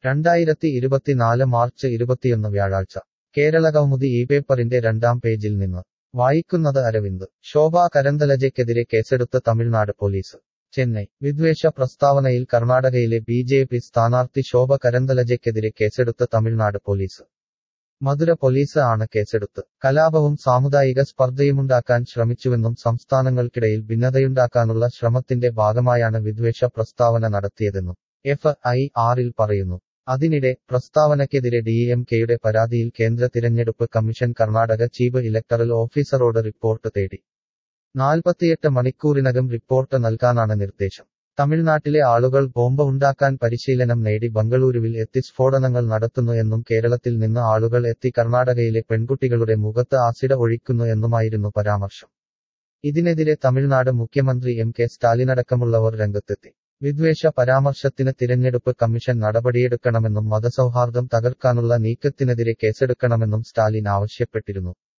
രണ്ടായിരത്തി ഇരുപത്തിനാല് മാർച്ച് ഇരുപത്തിയൊന്ന് വ്യാഴാഴ്ച കേരള കൗമുദി ഈ പേപ്പറിന്റെ രണ്ടാം പേജിൽ നിന്ന് വായിക്കുന്നത് അരവിന്ദ് ശോഭാ കരന്തലജയ്ക്കെതിരെ കേസെടുത്ത തമിഴ്നാട് പോലീസ് ചെന്നൈ വിദ്വേഷ പ്രസ്താവനയിൽ കർണാടകയിലെ ബി ജെ പി സ്ഥാനാർത്ഥി ശോഭ കരന്തലജയ്ക്കെതിരെ കേസെടുത്ത തമിഴ്നാട് പോലീസ് മധുര പോലീസ് ആണ് കേസെടുത്ത് കലാപവും സാമുദായിക സ്പർദ്ധയുമുണ്ടാക്കാൻ ശ്രമിച്ചുവെന്നും സംസ്ഥാനങ്ങൾക്കിടയിൽ ഭിന്നതയുണ്ടാക്കാനുള്ള ശ്രമത്തിന്റെ ഭാഗമായാണ് വിദ്വേഷ പ്രസ്താവന നടത്തിയതെന്നും എഫ് ഐ ആറിൽ പറയുന്നു അതിനിടെ പ്രസ്താവനയ്ക്കെതിരെ ഡി എം കെയുടെ പരാതിയിൽ കേന്ദ്ര തിരഞ്ഞെടുപ്പ് കമ്മീഷൻ കർണാടക ചീഫ് ഇലക്ടറൽ ഓഫീസറോട് റിപ്പോർട്ട് തേടി നാൽപ്പത്തിയെട്ട് മണിക്കൂറിനകം റിപ്പോർട്ട് നൽകാനാണ് നിർദ്ദേശം തമിഴ്നാട്ടിലെ ആളുകൾ ബോംബ് ഉണ്ടാക്കാൻ പരിശീലനം നേടി ബംഗളൂരുവിൽ എത്തി സ്ഫോടനങ്ങൾ നടത്തുന്നു എന്നും കേരളത്തിൽ നിന്ന് ആളുകൾ എത്തി കർണാടകയിലെ പെൺകുട്ടികളുടെ മുഖത്ത് ആസിഡ് ഒഴിക്കുന്നു എന്നുമായിരുന്നു പരാമർശം ഇതിനെതിരെ തമിഴ്നാട് മുഖ്യമന്ത്രി എം കെ സ്റ്റാലിനടക്കമുള്ളവർ രംഗത്തെത്തി വിദ്വേഷ പരാമർശത്തിന് തിരഞ്ഞെടുപ്പ് കമ്മീഷൻ നടപടിയെടുക്കണമെന്നും മതസൗഹാർദ്ദം തകർക്കാനുള്ള നീക്കത്തിനെതിരെ കേസെടുക്കണമെന്നും സ്റ്റാലിൻ ആവശ്യപ്പെട്ടിരുന്നു